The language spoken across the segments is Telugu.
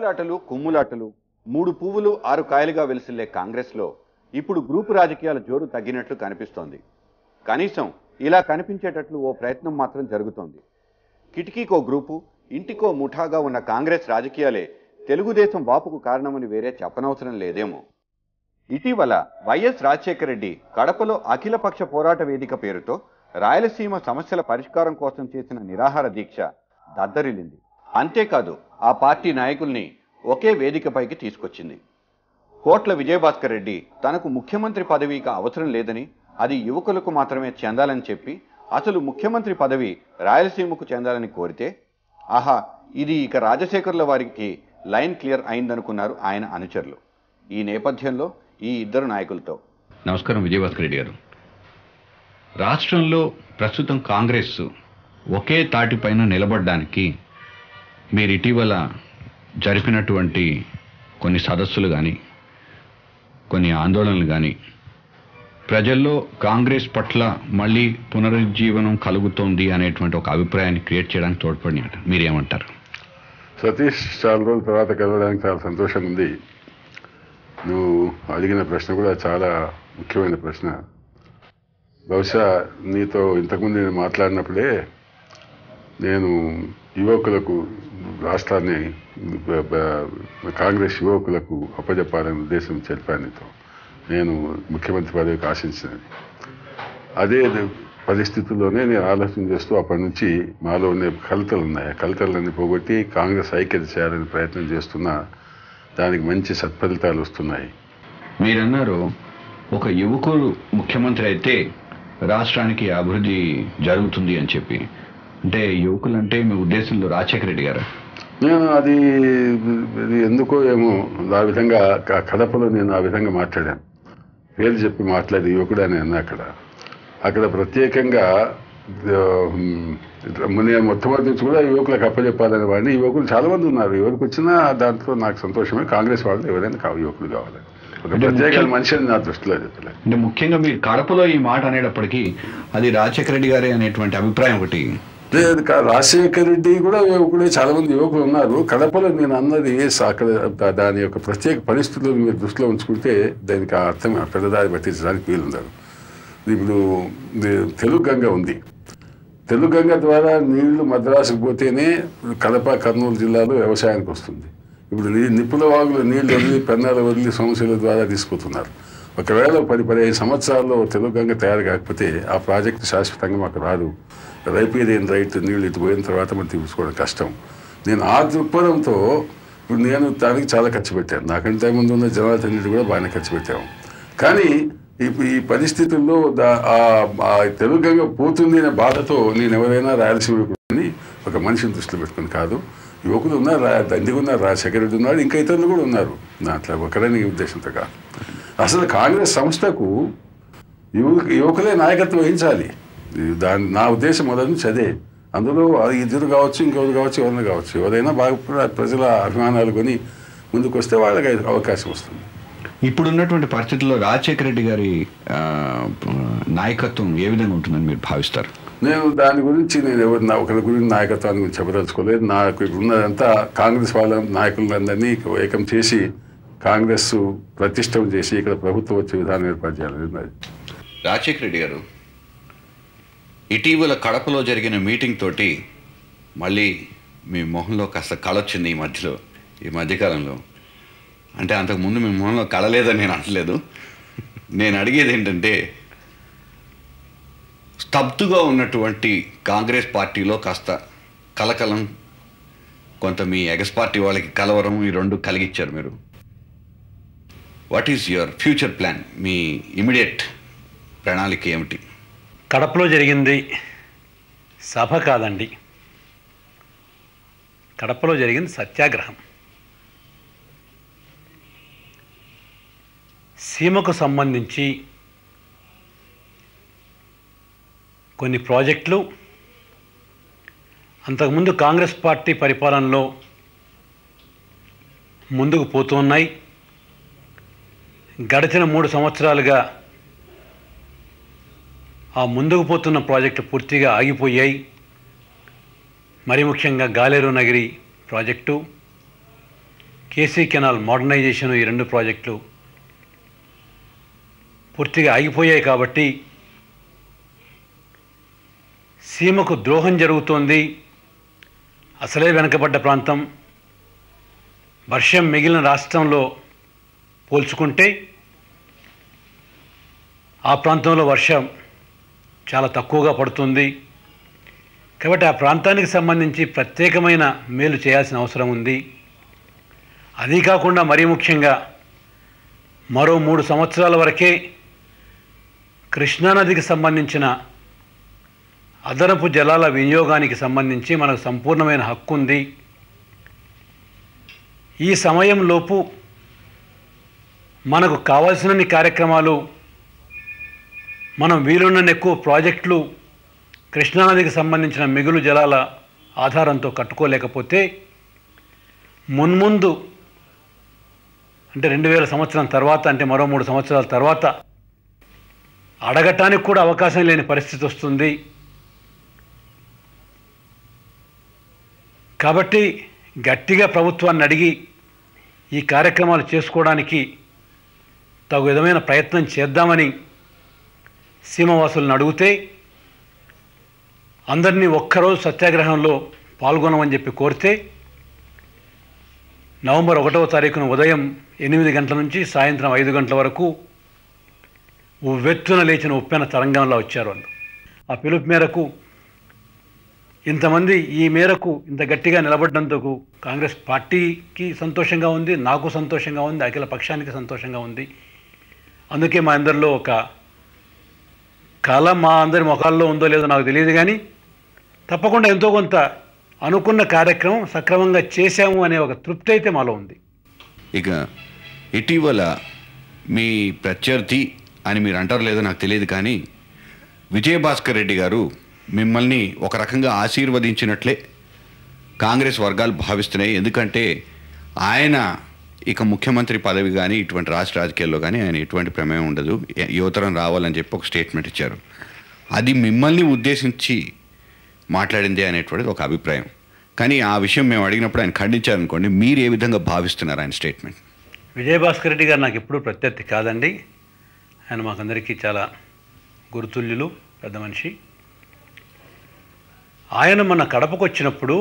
కుమ్ములాటలు కుమ్ములాటలు మూడు పువ్వులు ఆరు కాయలుగా వెలిసిల్లే కాంగ్రెస్లో ఇప్పుడు గ్రూపు రాజకీయాల జోరు తగ్గినట్లు కనిపిస్తోంది కనీసం ఇలా కనిపించేటట్లు ఓ ప్రయత్నం మాత్రం జరుగుతోంది కిటికీకో గ్రూపు ఇంటికో ముఠాగా ఉన్న కాంగ్రెస్ రాజకీయాలే తెలుగుదేశం వాపుకు కారణమని వేరే చెప్పనవసరం లేదేమో ఇటీవల వైఎస్ రాజశేఖర రెడ్డి కడపలో అఖిలపక్ష పోరాట వేదిక పేరుతో రాయలసీమ సమస్యల పరిష్కారం కోసం చేసిన నిరాహార దీక్ష దద్దరిల్లింది అంతేకాదు ఆ పార్టీ నాయకుల్ని ఒకే వేదికపైకి తీసుకొచ్చింది కోట్ల విజయభాస్కర్ రెడ్డి తనకు ముఖ్యమంత్రి పదవికి అవసరం లేదని అది యువకులకు మాత్రమే చెందాలని చెప్పి అసలు ముఖ్యమంత్రి పదవి రాయలసీమకు చెందాలని కోరితే ఆహా ఇది ఇక రాజశేఖర్ల వారికి లైన్ క్లియర్ అయిందనుకున్నారు ఆయన అనుచరులు ఈ నేపథ్యంలో ఈ ఇద్దరు నాయకులతో నమస్కారం విజయభాస్కర్ రెడ్డి గారు రాష్ట్రంలో ప్రస్తుతం కాంగ్రెస్ ఒకే తాటిపైన నిలబడడానికి మీరు ఇటీవల జరిపినటువంటి కొన్ని సదస్సులు కానీ కొన్ని ఆందోళనలు కానీ ప్రజల్లో కాంగ్రెస్ పట్ల మళ్ళీ పునరుజ్జీవనం కలుగుతోంది అనేటువంటి ఒక అభిప్రాయాన్ని క్రియేట్ చేయడానికి తోడ్పడినట్టు మీరేమంటారు సతీష్ చాలా రోజుల తర్వాత కలవడానికి చాలా సంతోషంగా ఉంది నువ్వు అడిగిన ప్రశ్న కూడా చాలా ముఖ్యమైన ప్రశ్న బహుశా నీతో ఇంతకుముందు నేను మాట్లాడినప్పుడే నేను యువకులకు రాష్ట్రాన్ని బ- బ- కాంగ్రెస్ యువకులకు అప్పజెప్పాలనే ఉద్దేశం చెప్పాను నీతో నేను ముఖ్యమంత్రి పదవికి ఆశించినది అదే పరిస్థితుల్లోనే నేను ఆలోచన చేస్తూ అప్పటి నుంచి మాలో ఉండే కలతలు ఉన్నాయి ఆ కలతలన్నీ పోగొట్టి కాంగ్రెస్ ఐక్యత చేయాలని ప్రయత్నం చేస్తున్నా దానికి మంచి సత్ఫలితాలు వస్తున్నాయి మీరన్నారు ఒక యువకుడు ముఖ్యమంత్రి అయితే రాష్ట్రానికి అభివృద్ధి జరుగుతుంది అని చెప్పి అంటే యువకులు అంటే మీ ఉద్దేశంలో రాజశేఖర రెడ్డి గారు నేను అది ఇది ఎందుకో ఏమో ఆ విధంగా క- కడపలో నేను ఆ విధంగా మాట్లాడాను పేరు చెప్పి మాట్లాడి యువకుడు అని అన్నా అక్కడ అక్కడ ప్రత్యేకంగా ఆ, ఉమ్, నేను మొట్టమొదటి నుంచి కూడా యువకులకు అప్పచెప్పాలని వాడిని యువకులు చాలా మంది ఉన్నారు ఎవరికి వచ్చినా దాంట్లో నాకు సంతోషమే కాంగ్రెస్ వాళ్ళు ఎవరైనా కావు యువకులు కావాలి ఒక అంటే ప్రత్యేక ముఖ్యం- మనిషి అని నా దృష్టిలో చెప్పలేదు అంటే ముఖ్యంగా మీరు కడపలో ఈ మాట అనేటప్పటికీ అది రాజశేఖర రెడ్డి గారే అనేటువంటి అభిప్రాయం ఒకటి లేదు కా- రాజశేఖర్ రెడ్డి కూడా యువకుడే చాలా మంది యువకులు ఉన్నారు కడపలో నేను అన్నది స- అక్కడ దా- దాని యొక్క ప్రత్యేక పరిస్థితులు మీరు దృష్టిలో ఉంచుకుంటే దానికి ఆ అర్థం ఆ పెద్దదారి పట్టించడానికి వీలుండదు ఇప్పుడు ఇది తెలుగు గంగ ఉంది తెలుగు గంగ ద్వారా నీళ్లు మద్రాసుకు పోతేనే కడప కర్నూలు జిల్లాలో వ్యవసాయానికి వస్తుంది ఇప్పుడు నీ నిప్పుల వాగులు నీళ్లు వదిలి పెన్నాలు వదిలి సమస్యల ద్వారా తీసుకుపోతున్నారు ఒకవేళ పది పదిహేను సంవత్సరాల్లో తెలుగు గంగ తయారు కాకపోతే ఆ ప్రాజెక్టు శాశ్వతంగా మాకు రాదు రైపేదేం రైట్ నీళ్ళు ఇటు పోయిన తర్వాత మనం తీసుకోవడం కష్టం నేను ఆ దృక్పథంతో ఇప్పుడు నేను దానికి చాలా ఖర్చు పెట్టాను నాకంటే ముందు ఉన్న జనార్దన్ రెడ్డి కూడా బాగానే ఖర్చు పెట్టాము కానీ ఇప్పుడు ఈ పరిస్థితుల్లో దా- ఆ- ఆ తెలుగు గంగ పోతుంది అనే బాధతో నేను ఎవరైనా రాయలసీమ యువకుడిని ఒక మనిషిని దృష్టిలో పెట్టుకుని కాదు యువకులు ఉన్నారు రా దండిగా ఉన్నారు రాజశేఖర రెడ్డి ఉన్నారు ఇంకా ఇతరులు కూడా ఉన్నారు దాంట్లో ఒకరని ఉద్దేశంతో కాదు అసలు కాంగ్రెస్ సంస్థకు యువ యువకులే నాయకత్వం వహించాలి ఇది దాని నా ఉద్దేశం మొదటి నుంచి అదే అందులో అది ఇద్దరు కావచ్చు ఇంకెవరు కావచ్చు ఎవరైనా కావచ్చు ఎవరైనా బాగా ప్ర- ప్రజల అభిమానాలు కొని ముందుకు వస్తే వాళ్ళకి అవకాశం వస్తుంది ఇప్పుడున్నటువంటి పరిస్థితుల్లో రాజశేఖర రెడ్డి గారి ఆ, నాయకత్వం ఏ విధంగా ఉంటుందని మీరు భావిస్తారు నేను దాని గురించి నేను ఎవరు నా ఒకరి గురించి నాయకత్వాన్ని గురించి చెప్పదలుచుకోలేదు నాకు ఇప్పుడు ఉన్నదంతా కాంగ్రెస్ వాళ్ళ నాయకులందరినీ ఏకం చేసి కాంగ్రెస్ ప్రతిష్టం చేసి ఇక్కడ ప్రభుత్వం వచ్చే విధానం ఏర్పాటు చేయాలని ఉన్నది రాజశేఖర రెడ్డి గారు ఇటీవల కడపలో జరిగిన మీటింగ్ తోటి మళ్ళీ మీ మొహంలో కాస్త కళ వచ్చింది ఈ మధ్యలో ఈ మధ్యకాలంలో అంటే అంతకుముందు మీ మొహంలో కళ లేదని నేను అనట్లేదు నేను అడిగేది ఏంటంటే స్తబ్దుగా ఉన్నటువంటి కాంగ్రెస్ పార్టీలో కాస్త కలకలం కొంత మీ ఎగస్ పార్టీ వాళ్ళకి కలవరం ఈ రెండు కలిగించారు మీరు what is your future plan మీ ఇమీడియట్ ప్రణాళిక ఏమిటి కడపలో జరిగింది సభ కాదండి కడపలో జరిగింది సత్యాగ్రహం సీమకు సంబంధించి కొన్ని ప్రాజెక్టులు అంతకుముందు కాంగ్రెస్ పార్టీ పరిపాలనలో ముందుకు పోతూ ఉన్నాయి గడిచిన మూడు సంవత్సరాలుగా ఆ ముందుకు పోతున్న ప్రాజెక్టు పూర్తిగా ఆగిపోయాయి మరి ముఖ్యంగా Galeru Nagari project KC canal modernisation ఈ రెండు ప్రాజెక్టులు పూర్తిగా ఆగిపోయాయి కాబట్టి సీమకు ద్రోహం జరుగుతోంది అసలే వెనుకబడ్డ ప్రాంతం వర్షం మిగిలిన రాష్ట్రంలో పోల్చుకుంటే ఆ ప్రాంతంలో వర్షం చాలా తక్కువగా పడుతుంది కాబట్టి ఆ ప్రాంతానికి సంబంధించి ప్రత్యేకమైన మేలు చేయాల్సిన అవసరం ఉంది అదీ కాకుండా మరీ ముఖ్యంగా మరో మూడు సంవత్సరాల వరకే కృష్ణానదికి సంబంధించిన అదనపు జలాల వినియోగానికి సంబంధించి మనకు సంపూర్ణమైన హక్కు ఉంది ఈ సమయంలోపు మనకు కావాల్సినన్ని కార్యక్రమాలు మనం వీలున్నన్ని ఎక్కువ ప్రాజెక్టులు కృష్ణానదికి సంబంధించిన మిగులు జలాల ఆధారంతో కట్టుకోలేకపోతే మున్ముందు అంటే రెండు వేల సంవత్సరం తర్వాత అంటే మరో మూడు సంవత్సరాల తర్వాత అడగటానికి కూడా అవకాశం లేని పరిస్థితి వస్తుంది కాబట్టి గట్టిగా ప్రభుత్వాన్ని అడిగి ఈ కార్యక్రమాలు చేసుకోవడానికి తగు విధమైన ప్రయత్నం చేద్దామని సీమవాసులను అడిగితే అందరినీ ఒక్కరోజు సత్యాగ్రహంలో పాల్గొనమని చెప్పి కోరితే నవంబర్ ఒకటవ తారీఖున ఉదయం ఎనిమిది గంటల నుంచి సాయంత్రం ఐదు గంటల వరకు ఉవ్వెత్తున లేచిన ఉప్పెన తరంగంలో వచ్చారు వాళ్ళు ఆ పిలుపు మేరకు ఇంతమంది ఈ మేరకు ఇంత గట్టిగా నిలబడ్డందుకు కాంగ్రెస్ పార్టీకి సంతోషంగా ఉంది నాకు సంతోషంగా ఉంది అఖిల పక్షానికి సంతోషంగా ఉంది అందుకే మా అందరిలో ఒక కళ మా అందరి ముఖాల్లో ఉందో లేదో నాకు తెలియదు కానీ తప్పకుండా ఎంతో కొంత అనుకున్న కార్యక్రమం సక్రమంగా చేశాము అనే ఒక తృప్తి అయితే మాలో ఉంది ఇక ఇటీవల మీ ప్రత్యర్థి అని మీరు అంటారు లేదో నాకు తెలియదు కానీ విజయభాస్కర్ రెడ్డి గారు మిమ్మల్ని ఒక రకంగా ఆశీర్వదించినట్లే కాంగ్రెస్ వర్గాలు భావిస్తున్నాయి ఎందుకంటే ఆయన ఇక ముఖ్యమంత్రి పదవి కానీ ఇటువంటి రాష్ట్ర రాజకీయాల్లో కానీ ఆయన ఎటువంటి ప్రమేయం ఉండదు య- యువతరం రావాలని చెప్పి ఒక స్టేట్మెంట్ ఇచ్చారు అది మిమ్మల్ని ఉద్దేశించి మాట్లాడింది అనేటువంటిది ఒక అభిప్రాయం కానీ ఆ విషయం మేము అడిగినప్పుడు ఆయన ఖండించారనుకోండి మీరు ఏ విధంగా భావిస్తున్నారు ఆయన స్టేట్మెంట్ విజయభాస్కర్ రెడ్డి గారు నాకు ఎప్పుడూ ప్రత్యర్థి కాదండి ఆయన మాకందరికీ చాలా గురుతుల్యులు పెద్ద మనిషి ఆయన మన కడపకు వచ్చినప్పుడు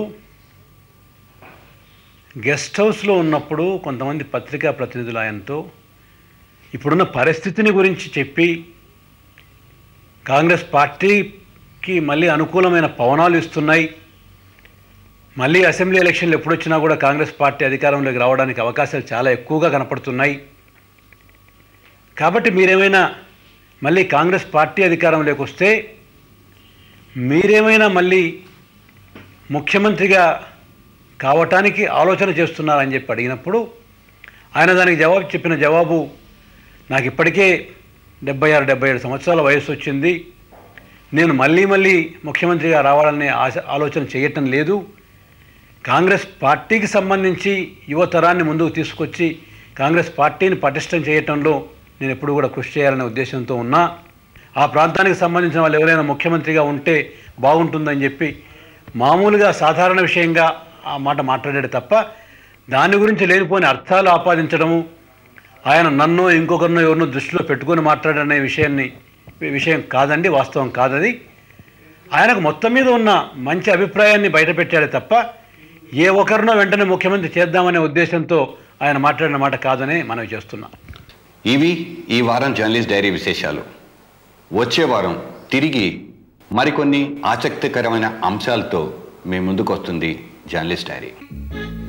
గెస్ట్ హౌస్లో ఉన్నప్పుడు కొంతమంది పత్రికా ప్రతినిధులు ఆయనతో ఇప్పుడున్న పరిస్థితిని గురించి చెప్పి కాంగ్రెస్ పార్టీకి మళ్ళీ అనుకూలమైన పవనాలు ఇస్తున్నాయి మళ్ళీ అసెంబ్లీ ఎలక్షన్లు ఎప్పుడు వచ్చినా కూడా కాంగ్రెస్ పార్టీ అధికారంలోకి రావడానికి అవకాశాలు చాలా ఎక్కువగా కనపడుతున్నాయి కాబట్టి మీరేమైనా మళ్ళీ కాంగ్రెస్ పార్టీ అధికారంలోకి వస్తే మీరేమైనా మళ్ళీ ముఖ్యమంత్రిగా కావటానికి ఆలోచన చేస్తున్నారని చెప్పి అడిగినప్పుడు ఆయన దానికి జవాబు చెప్పిన జవాబు నాకు ఇప్పటికే డెబ్బై ఆరు డెబ్బై ఏడు సంవత్సరాల వయసు వచ్చింది నేను మళ్ళీ మళ్ళీ ముఖ్యమంత్రిగా రావాలనే ఆశ ఆలోచన చేయటం లేదు కాంగ్రెస్ పార్టీకి సంబంధించి యువతరాన్ని ముందుకు తీసుకొచ్చి కాంగ్రెస్ పార్టీని పటిష్టం చేయటంలో నేను ఎప్పుడు కూడా కృషి చేయాలనే ఉద్దేశంతో ఉన్నా ఆ ప్రాంతానికి సంబంధించిన వాళ్ళు ఎవరైనా ముఖ్యమంత్రిగా ఉంటే బాగుంటుందని చెప్పి మామూలుగా సాధారణ విషయంగా ఆ మాట మాట్లాడాడు తప్ప దాని గురించి లేనిపోని అర్థాలు ఆపాదించడము ఆయన నన్ను ఇంకొకరినో ఎవరినో దృష్టిలో పెట్టుకొని మాట్లాడనే విషయాన్ని విషయం కాదండి వాస్తవం కాదది ఆయనకు మొత్తం మీద ఉన్న మంచి అభిప్రాయాన్ని బయటపెట్టాడే తప్ప ఏ ఒక్కరినో వెంటనే ముఖ్యమంత్రి చేద్దామనే ఉద్దేశంతో ఆయన మాట్లాడిన మాట కాదని మనవి చేస్తున్నాం ఇవి ఈ వారం జర్నలిస్ట్ డైరీ విశేషాలు వచ్చే వారం తిరిగి మరికొన్ని ఆసక్తికరమైన అంశాలతో మీ ముందుకు వస్తుంది జర్నలిస్ట్ డైరీ